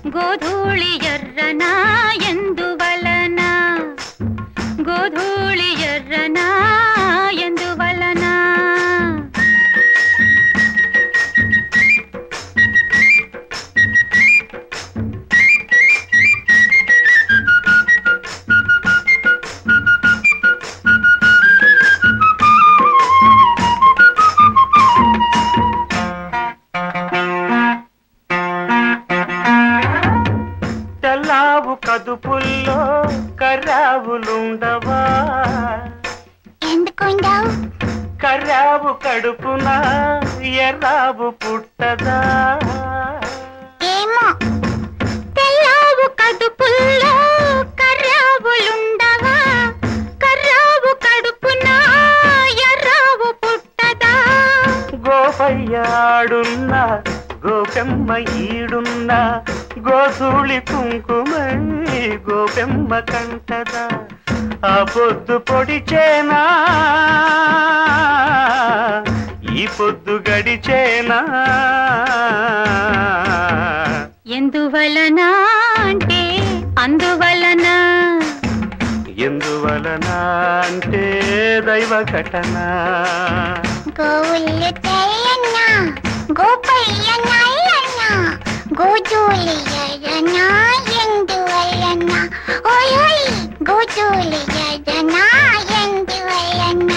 గోధూళి ఎర్రన ఎందువలన గోధూళి ఎర్రన ఎందువలన తెల్లావు కదుపుల్లో కర్రావులుండవా ఎందుకుండవు కర్రావు కడుపున ఎర్రావు పుట్టదా ఏమో తెల్లావు కడుపుల్లో కర్రావులుండవా కర్రావు కడుపున ఎర్రావు పుట్టదా గోపయ్యాడున్న గోపెమ్మ ఈడున్న గోధూళి కుంకుమై గోపెమ్మ కంటదా ఆ పొద్దు పొడిచేనా ఈ పొద్దు గడిచేనా ఎందువలన అంటే అందువలన ఎందువలన అంటే దైవ ఘటన గోవులు తెల్లన్న గోపయ్య నల్లన్న గోధూళి ఎర్రన ఎందువలన ఓయ్ ఓయ్ గోధూళి ఎర్రన ఎందువలన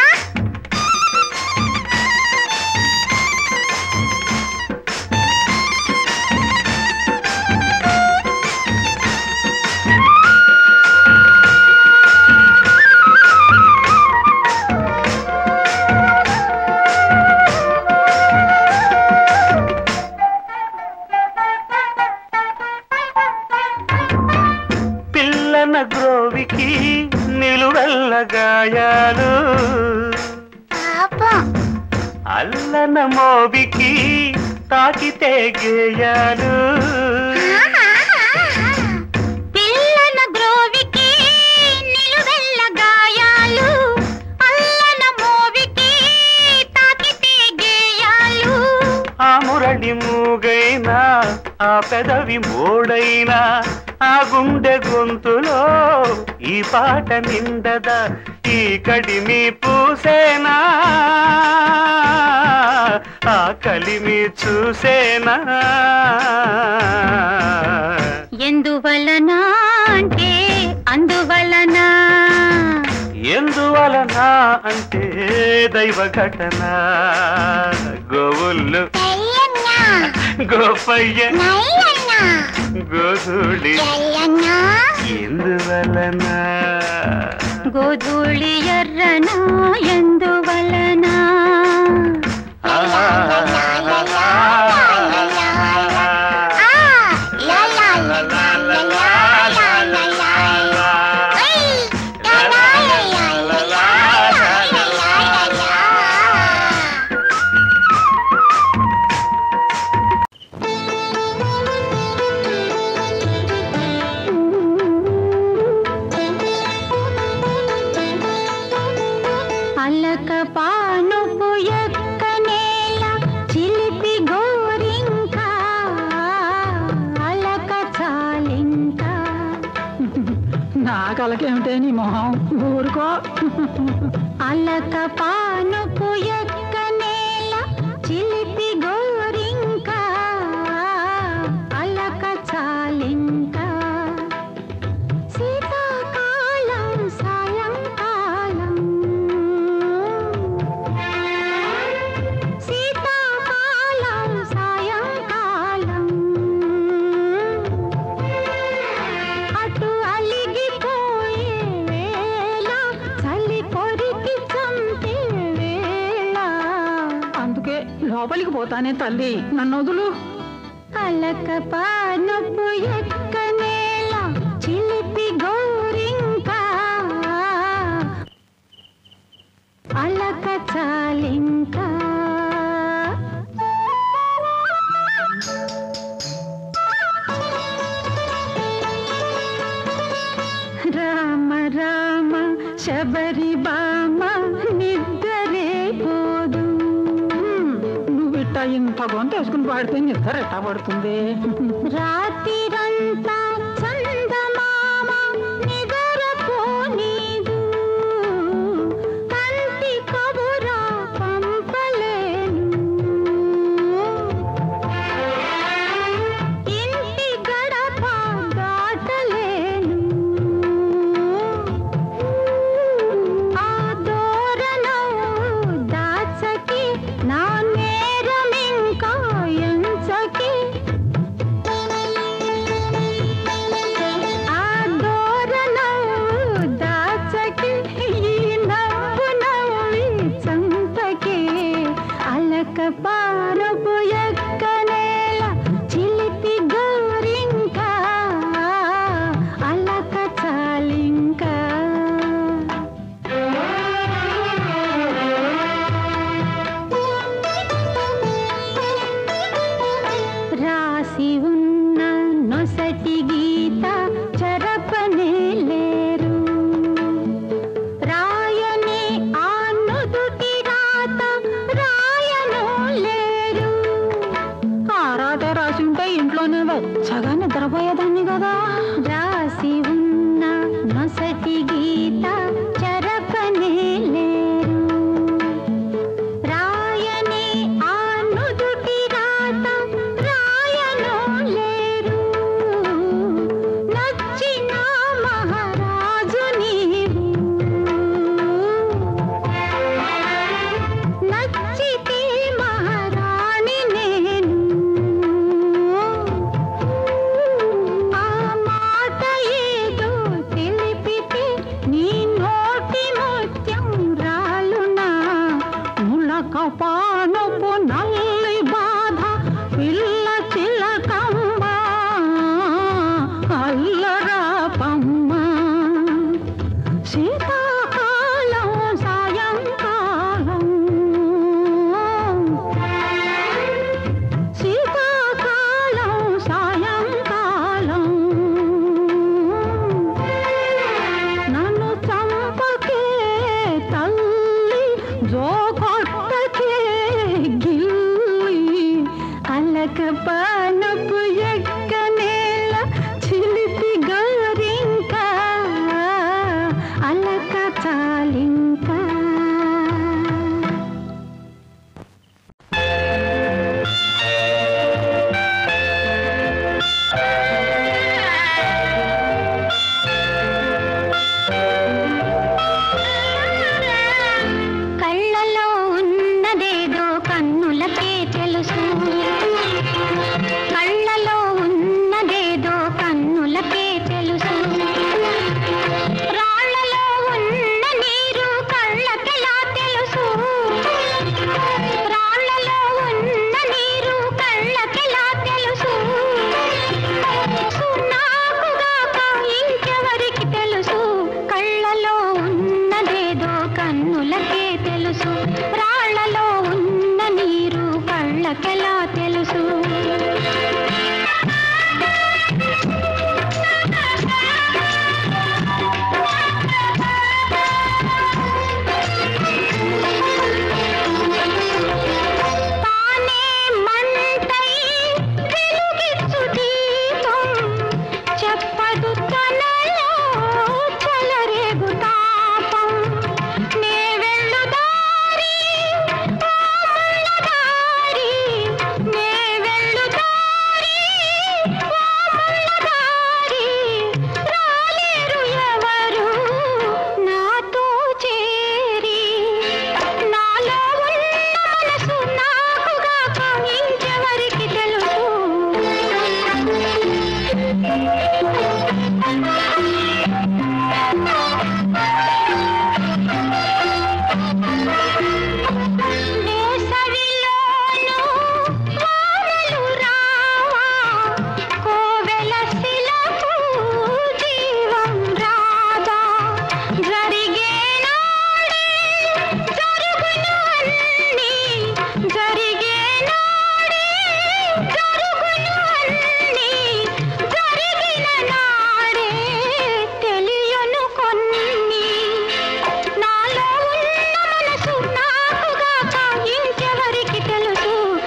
పిల్లన గ్రోవికి నిలువెల్ల గాయాలు పాపం అల్లన మోవికి తాకితే గేయాలు పిల్లన గ్రోవికి నిలువెల్ల గాయాలు అల్లన మోవికి తాకితే గేయాలు ఆ మురళి మూగైనా ఆ పెదవి మోడైనా ఆ గుండె గొంతులో ఈ పాట నిండదా ఈ కడిమి పూసేనా ఆ కలిమి చూసేనా ఎందువలన అంటే అందువలన ఎందువలన అంటే దైవ ఘటన గోవుళ్ళు తెల్లన్న గోపయ్య నల్లన్న గోధుడి తెల్లన్న ఎందువలన గోధూళి ఎర్రన ఎందువలన అలక పానుపు ఎక్క నేల చిలిపి గోరింక అలక చాలింక నా కలకేమిటే నీ మొహం ఊరుకో అలక పానుపు ఎక్క నేల చిలిపి గోరింక అలక చాలింక శీతాకాలం సాయంకాలం శీతాకాలం సాయంకాలం అటు అలిగిపోయే వేళ చలి కొరికి చంపే వేళ అందుకే లోపలికి పోతానే తల్లి నన్ను వదులు అలక పానపు ఎక్క నేల చిలిపి గోరింక అలక చాలింక రామ రామ శబరి బామ నిద్రే పోదు నువ్వు ఇట్టా ఇంత గొంత వేసుకుని పాడితే నిద్ర ఎట్టా పడుతుంది రాత్రి నిద్రపోయేదాన్ని కదా రాసి ఉన్న నొసటి గీత చెరపనే లేరు రాయనే ఆ నుదుటి రాత రాయను లేరు నచ్చిన మహారాజు నీవు నచ్చితే మహారాణి నేను ఆ మాట ఏదో తెలిపితే నీ నోటి ముత్యం రాలునా ములక పానపు నల్లి బాధ పిల్ల చిలకమ్మ అల్లరా పమ్మ శీతాకాలం సాయంకాలం శీతాకాలం సాయంకాలం నన్ను చంపకే తల్లి జోకొట్టకే గిల్లి అలక పానపు ఎక్క నేల చిలిపి గోరింక అలక చాలింకా కళ్ళలో ఉన్నదేదో కన్నులకే తెలుసు కళ్ళలో ఉన్నదేదో కన్నులకే తెలుసు రాళ్ళలో ఉన్న నీరు కళ్ళకెలా తెలుసు రాళ్ళలో ఉన్న నీరు కళ్ళకెలా తెలుసు నాకుగాక ఇంకెవరికి తెలుసు కళ్ళలో ఉన్నదేదో కన్నులకే తెలుసు రాళ్ళలో ఉన్న నీరు కళ్ళకెలా తెలుసు తానే మంటై వెలుగిచ్చు దీపం చెప్పదు తనలో చలరేగు తాపం నే వెళ్ళు దారి ఓ ముళ్ళ దారి నే వెళ్ళు దారి ఓ ముళ్ళ దారి రాలేరు ఎవరు నాతో చేరి నాలో ఉన్న మనసు నాకుగాక ఇంకెవరికి తెలుసు వేసవిలోను వానలు రావా కోవెల శిలకు జీవం రాదా జరిగే నాడే జరుగును అన్నీ జరిగే నాడే జరుగును అన్నీ జరిగిన నాడే తెలియను కొన్ని నాలో ఉన్న మనసు నాకుగాక ఇంకెవరికి తెలుసు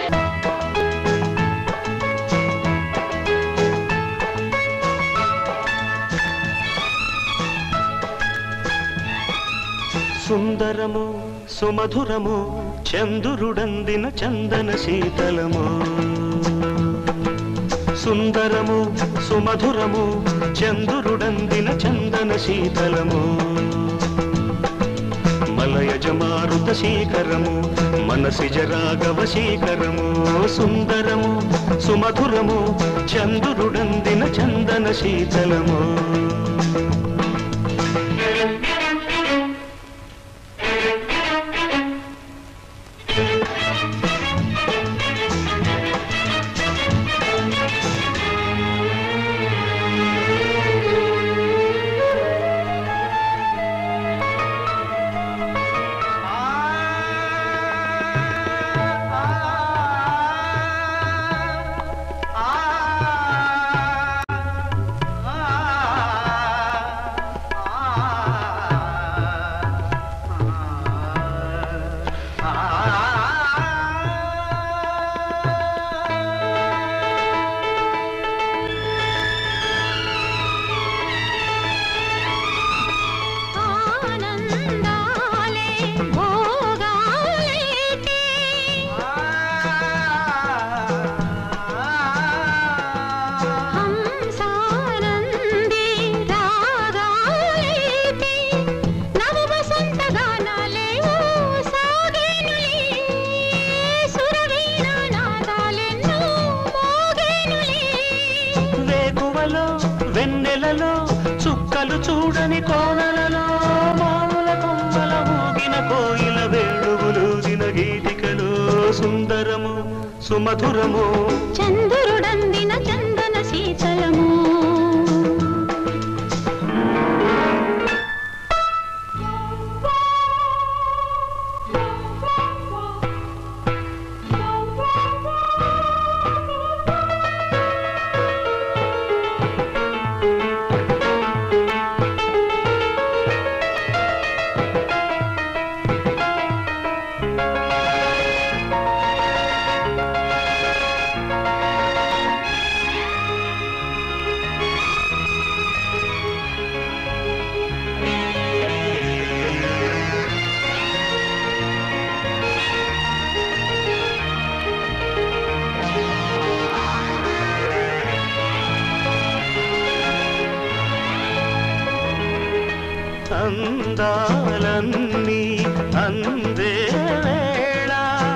సుందరము సుమధురము చందురుడందిన చందన శీతలము సుందరము సుమధురము చందురుడందిన చందన శీతలము మలయజ మారుత శీకరము మనసిజ రాఘవ శీకరము సుందరము సుమధురము చందురుడందిన చందన శీతలము ఆ చూడని కోనలలో మామూల కొమ్మల ఊగిన కోయిల వేణువులూదిన గీతికలు సుందరము సుమధురము చంద్రుడందిన చందన శీతలము అందాలన్నీ అందే వేళ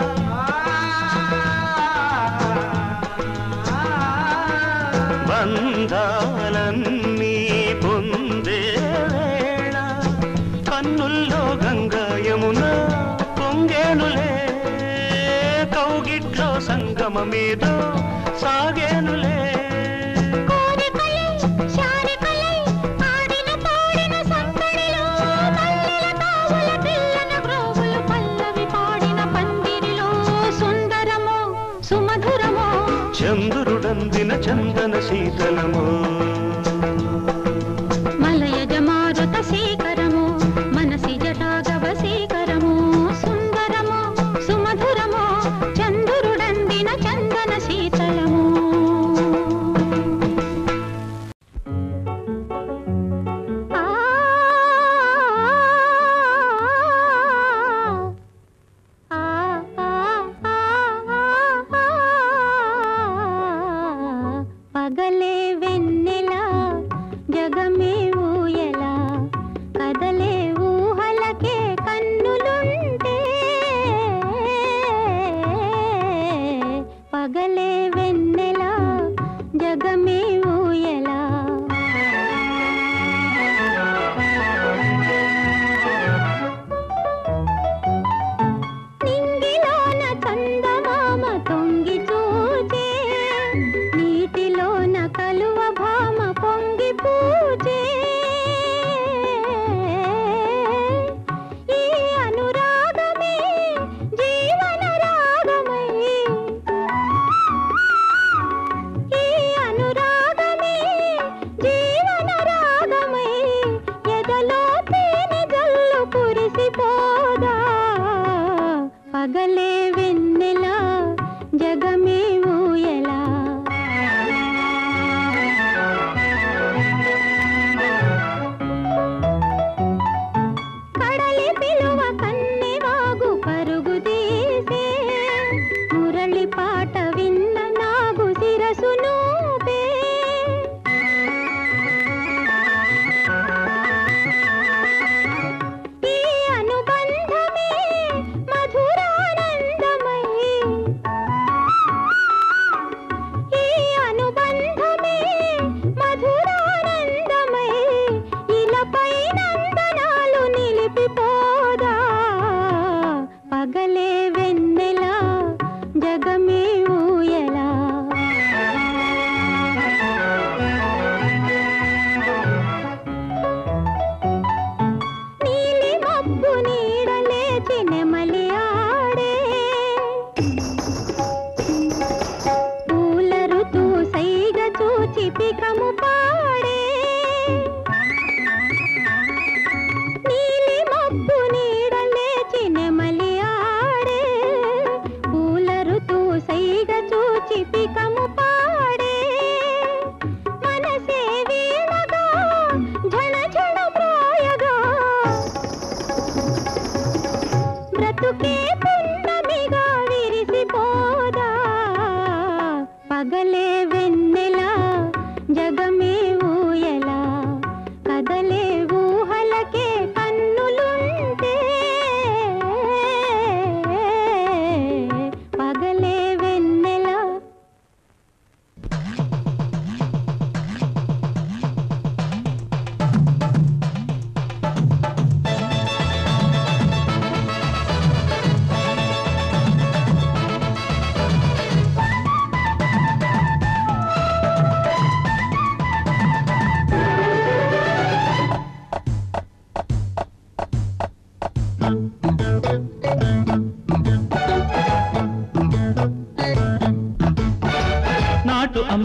బంధాలన్నీ పొందే వేళ కన్నుల్లో గంగా యమున పొంగేనులే కౌగిట్లో సంగమమేదో సాగేనులే కోరికలై శారికలై ఆడిన పాడిన సందడిలో మల్లెల తావుల పిల్లన గ్రోవులు పల్లవి పాడిన పందిరిలో సుందరము సుమధురము చంద్రుడందిన చందన శీతలము మలయజ మారుత శీకరము మనసి జటాగవ శీకరము సుందరము సుమధురము చంద్రుడందిన చందన శీతలము ఆ ఆ పగలే వెన్నెల జగమే ఊయల కదలే ఊహలకే కన్నులుంటే పగలే వెన్నెల జగమే ఊయల నింగిలోన చందమామ తొంగి చూచే నీటిలోన కలువ భామ పొంగి పూజే ఈ అనురాగమే జీవన రాగమై ఈ అనురాగమే జీవన రాగమై ఎదలో తేనె జల్లు కురిసిపోదా పగలే వెన్నెల జగమే ఊయలా కడలి పిలువ కన్నెవాగు పరుగు తీసే మురళి పాట విన్న నాగు శిరసు నూపే ఈ అనుబంధమే మధురానందమై ఈ అనుబంధమే మధురానందమై ఇలపై నందనాలు నిలిపిపోదా పగలే వెన్నెల జగమే ఊయలా నీలి మబ్బు నీడలేచి నెమలి ఆడే పూల ఋతు సైగ చూచి పికము పాడే నీలి మబ్బు నీడలేచి నెమలి ఆడే పూల ఋతు సైగ చూచి పికము పాడే మనసే వీణగా ఝణ ఝణ మ్రోయగా బ్రతుకే పున్నమిగా విరిసిపోదా పగలే వెన్నెల జగమే ఊయ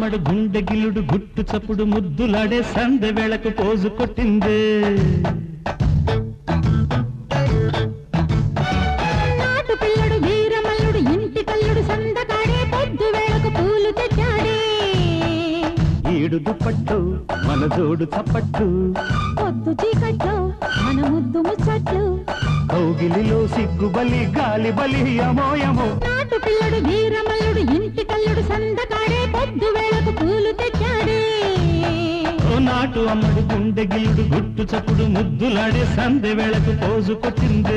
అమ్మడు గుండె గిల్లుడు గుట్టు చప్పుడు ముద్దులాడే సందె వేళకు పోజు కొట్టిందే నాటు పిల్లడు వీరమల్లుడు ఇంటి కల్లుడు సందకాడే పొద్దు వేళకు పూలు తెచ్చాడే ఈడు దుప్పట్టు మన జోడు చప్పట్టు పొద్దు చీకట్లో మన ముద్దు ముచ్చట్లు కౌగిలిలో సిగ్గు బలి గాలి బలి అమోయమో నాటు పిల్లడు వీరమల్లుడు ఇంటి కల్లుడు సందకాడే పొద్దు వేళకు పూలు తెచ్చాడే ఓ నాటు అమ్మడు గుండె గిల్లుడు గుట్టు చప్పుడు ముద్దులాడే సందె వేళకు పోజు కొట్టిందే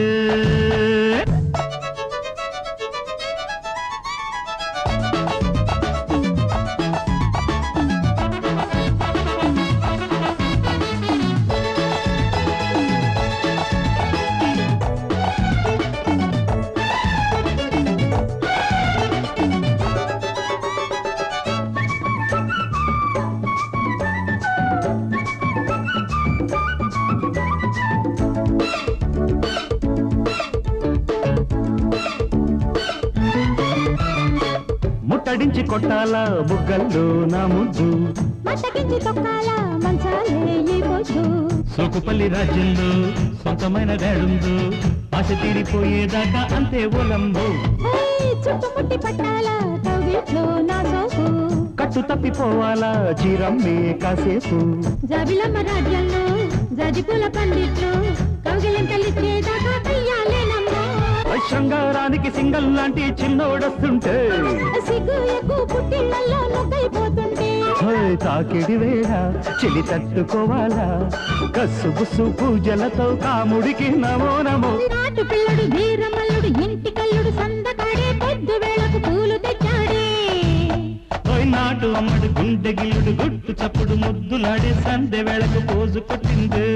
ముట్టడించి కొట్టాల బుగ్గల్లో నా ముద్దు మట్టకించి తొక్కాల మంచాలే ఈ పొద్దు సోకుపల్లి రాజ్యంలో సొంతమైన డాడుందో ఆశ తీరిపోయేదాకా అంతే ఓలంబో ఓయ్ చుట్టుముట్టి పట్టాల కవిట్లో నా సోపు కట్టు తప్పిపోవాలా చీరమ్మే కాసేపు జాబిలమ్మ రాజ్యంలో జాజిపూల పందిట్లో కౌగిలింతలిచ్చేదాకా కయ్యాలేనమ్మా శృంగారానికి సింగల్ లాంటి చిన్నోడొస్తుంటే సిగ్గు ఎక్కువ పుట్టిళ్ళల్లో నొక్కైపోతుంటే హోయ్, తాకిడి వేళ చెలి తట్టుకోవాలా కస్సు బుస్సు పూజలతో కాముడికి నమో నమో నాటు పిల్లడు వీరమల్లుడు ఇంటి కల్లుడు సందకాడే పొద్దు వేళకు పూలు తెచ్చాడే ఓయ్ నాటు అమ్మడు గుండె గిల్లుడు గుట్టు చప్పుడు ముద్దులాడే సందె వేళకు పోజు కొట్టిందే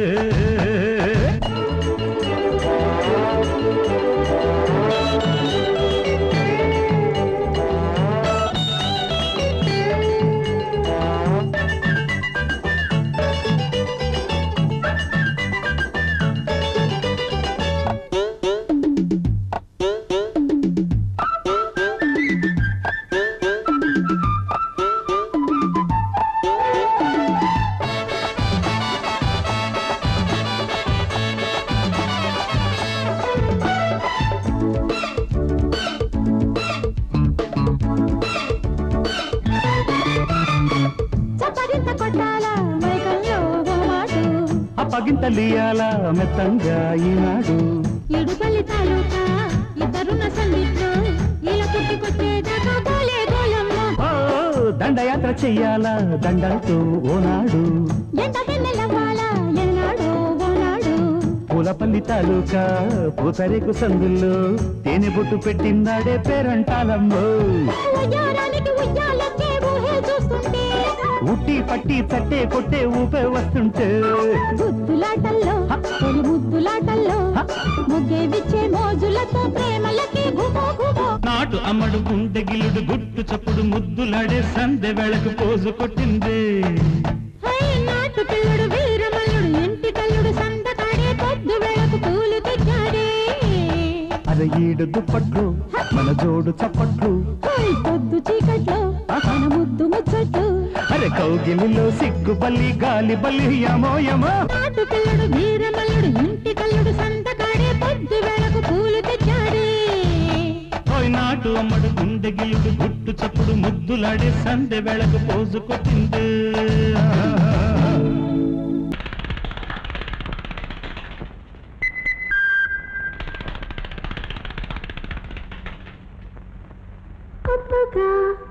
చప్పరింత కొట్టాల మైకంలో ఓ మాటు అప్పగింతలియాల మెత్తంగా ఈనాడు ఇడుపల్లి తాలూకా ఇద్దరున్న సందిట్లో ఇలా పుట్టుకొచ్చేదాకా గోలే గోలమ్మ ఓ దండయాత్ర చెయ్యాలా దండలతో ఓనాడు ఎండ వెన్నెలవ్వాలా ఎన్నాడో ఓనాడు పూలపల్లి తాలూకా పూతరేకు సందుల్లో తేనె బొట్టు పెట్టిందాడే పేరంటాలమ్మో ఉయ్యారానికి ఉయ్యాలొచ్చే ఊహే చూస్తుంటే ఉట్టి పట్టి తట్టే కొట్టే ఊపే వస్తుంటే గుద్దులాటల్లో తొలి ముద్దులాటల్లో హ! ముగ్గే విచ్చే మోజులతో ప్రేమలకి గుమో గుమో నాటు అమ్మడు గుండె గిల్లుడు గుట్టు చప్పుడు ముద్దులాడే సందె వేళకు పోజు కొట్టిందే హై నాటు పిల్లుడు వీరమల్లుడు ఇంటి కల్లుడు సందకాడే పొద్దు వేళకు పూలు తెచ్చాడే అర ఈడు దుప్పట్లు మన జోడు చప్పట్లు హై పొద్దు చీకట్లో మన ముద్దు ముచ్చట్లు అరే కౌగిలిలో సిగ్గు బల్లి గాలి బల్లి యమో యమో నాటు పిల్లుడు వీరమల్లుడు ఇంటి కల్లుడు సందకాడే పొద్దు వేళకు పూలు తెచ్చాడే ఓయ్ నాటు అమ్మడు గుండె గిల్లుడు గుట్టు చప్పుడు ముద్దులాడే సందె వేళకు పోజు కొట్టిందే పప్పగా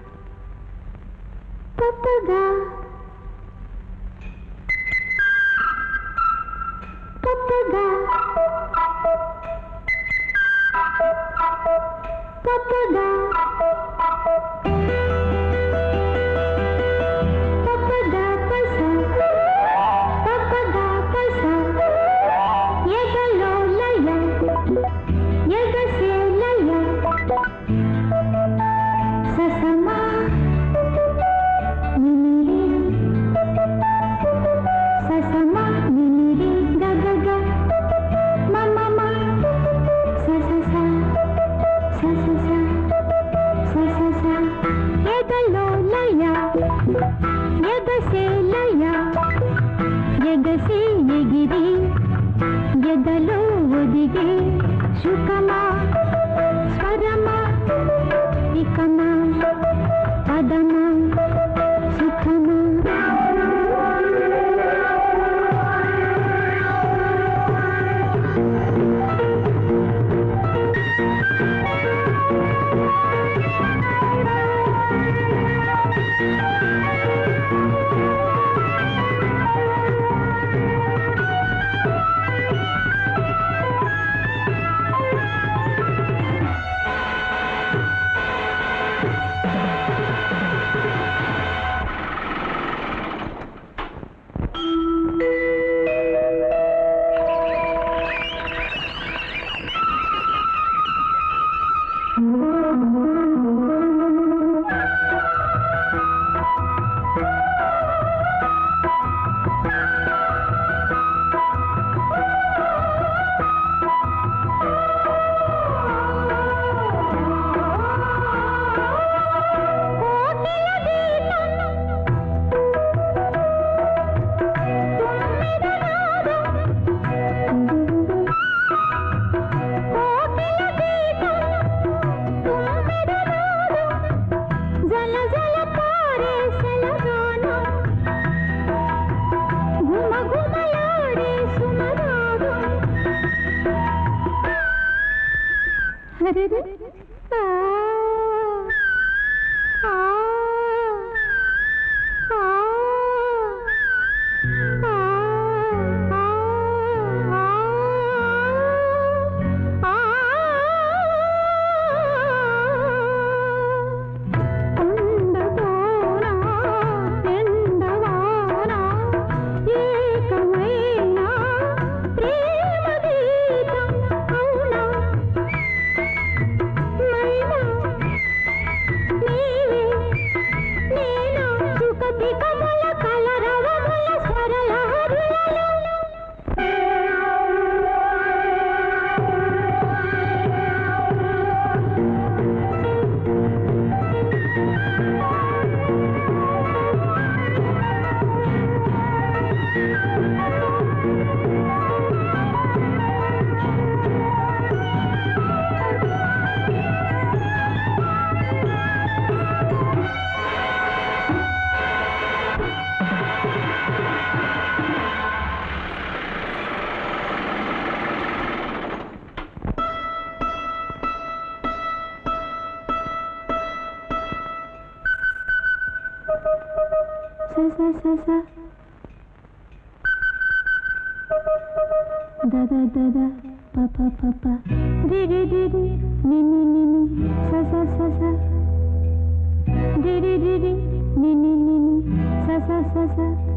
పప్పగా పప్పగా పప్పగా పప్పగా ఎదలో ఒదిగే సుఖమా స్వరమా ఇకమా పదమా సుఖమా జల జల పారే సెలగానం గుమ గుమలాడే సుమరాగం హరి ఆ ఆ ఆ ఉండగోనా ఎండవానా ఏకమైనా ప్రేమ గీతం అవునా మైనా నీవే నేనా సుఖతి కమల కలరవముల స్వరలహరులలో స స స స ద ద ద ద ప ప ప ప రి రి రి రి ని ని ని ని స స స స రి రి రి రి ని ని ని ని స స స స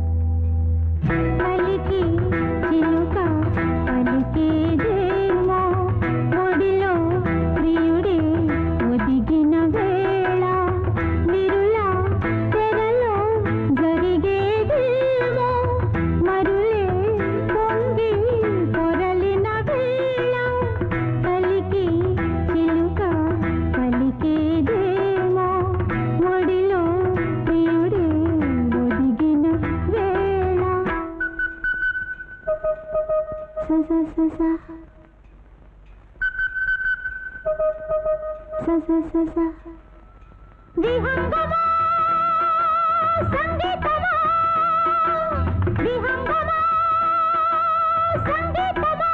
పలికి చిలుక పలికేదేమో ఒడిలో ప్రియుడే ఒదిగిన వేళ నిరులా తెరలో జరిగేదేమో మరులే పొంగి పొరలిన వేళ పలికి చిలుక పలికేదేమో ఒడిలో ప్రియుడే ఒదిగిన వేళ స స స స స స స స విహంగమా సంగీతమా విహంగమా సంగీతమా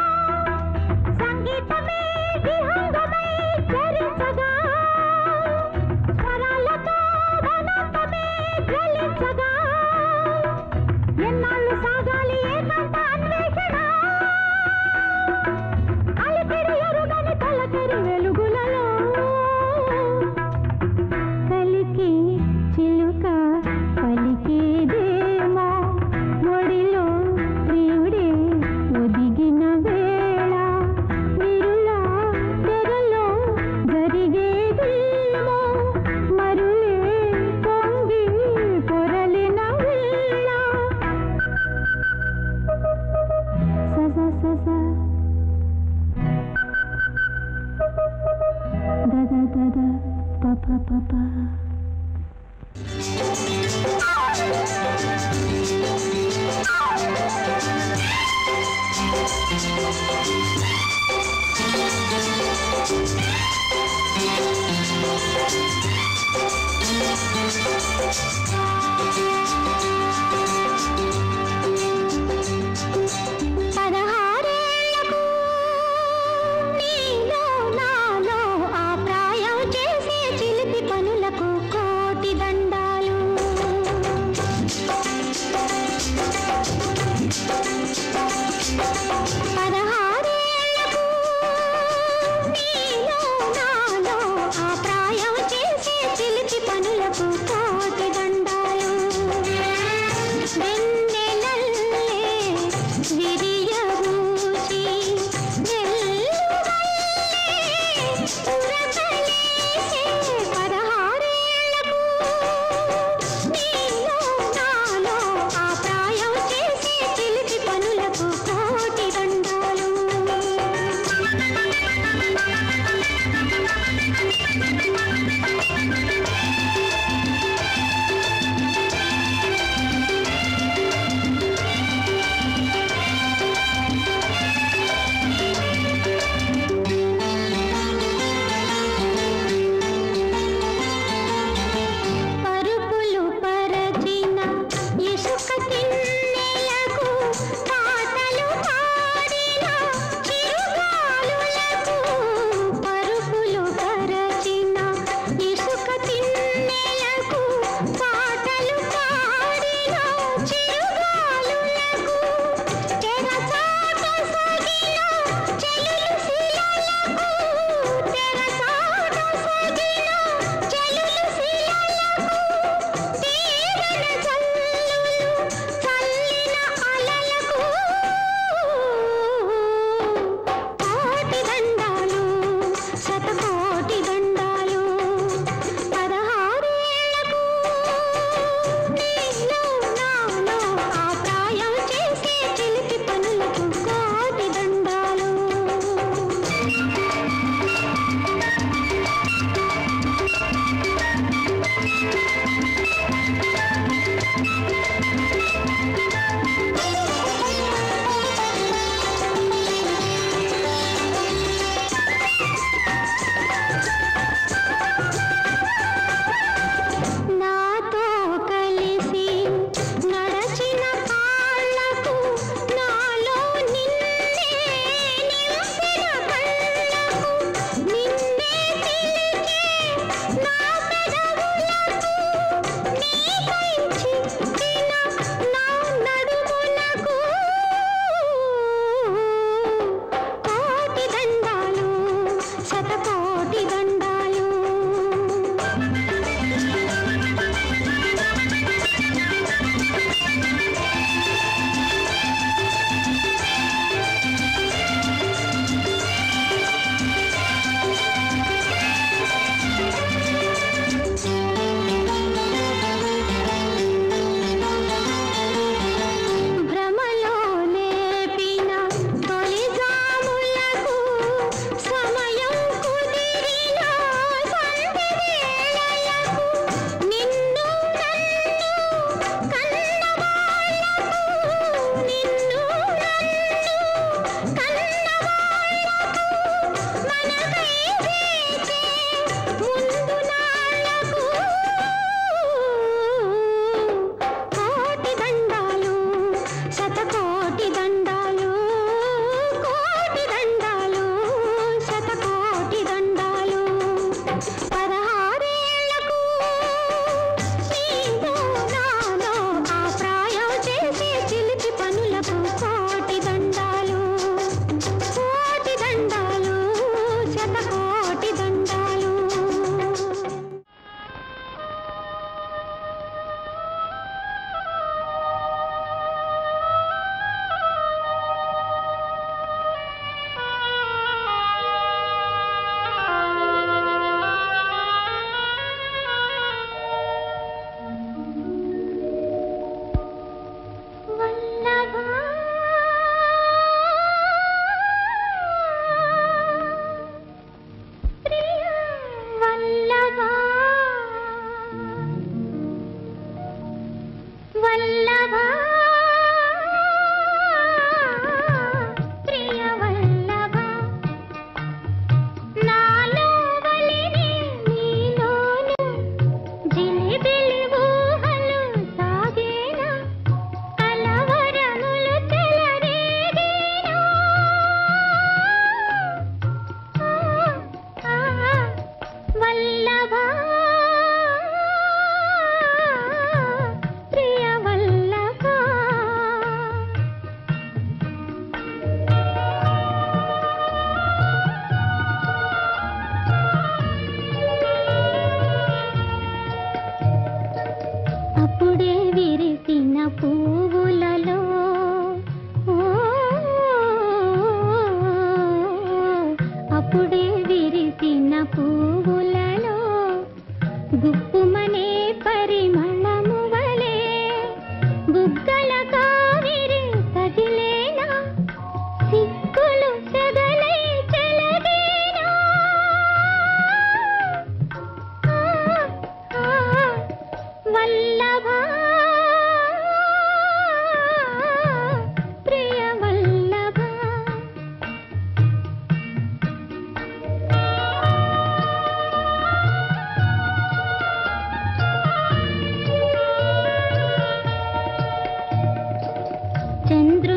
సంగీతమే విహంగమై చరించగా స్వరాలతో అనంతమే జ్వలించగా ఎన్నాళ్ళు సాగాలి ఏకాంత అన్వేషణ అలిపిడి ఎరుగని తలకెరి వెలుగులలో కలికి చిలుక పలికేదేమో చిరుగాలులకు తెరచాట సాగిన చెలులు శిలలకు తెరచాట సాగిన చెలులు శిలలకు తీరన చల్లులు చల్లిన అలలకు కోటి దండాలు శతకోటి దండాలు పదహారేళ్లకు నీలో నాలో ఆ ప్రాయం చేసే చిలిపి పనులకు కోటి దండాలు నాతో కలిసి నడచిన కాళ్ళకు నాలో నిన్నే నింపిన కళ్ళకు నిన్నే పిలిచే నా పెదవులకు నీపై చిక్కిన నా నడుములకు కోటి దండాలు శతకోటి దండాలు భ్రమలో లేపిన తొలి జాములకు సమయం కుదిరిన సంధి వేళలకు నిన్ను నన్ను కన్నవాళ్ళకు నిన్ను నన్ను కన్నవాళ్ళకు మనకై వేచే ముందు నాళ్ళకు కోటి దండాలు శతకోటి దండాలు కోటి దండాలు శతకోటి దండాలు పదహారేళ్లకు నీలో నాలో ఆ ప్రాయం చేసే చిలిపి పనులకు కోటి దండాలు కోటి దండాలు శతకోటి దండాలు వల్లభా ప్రియ వల్లభా వల్లభా ప్రియ వల్లభా నాలో వలిని నీలోను జిలిబిలి ఊహలు సాగేనా కలవరములు చెలరేగేనా ఆ, ఆ, వల్లభా ప్రియ వల్లభా అప్పుడే విరిసిన పువ్వులలో ఓ, అప్పుడే విరిసిన పువ్వులలో గుప్పుమనే పరిమళము వలె బుగ్గల కావిరి తగిలేనా సిక్కులు సెగలై చెలగేనా ఆ, ఆ, వల్లభా ప్రియ వల్లభా చంద్ర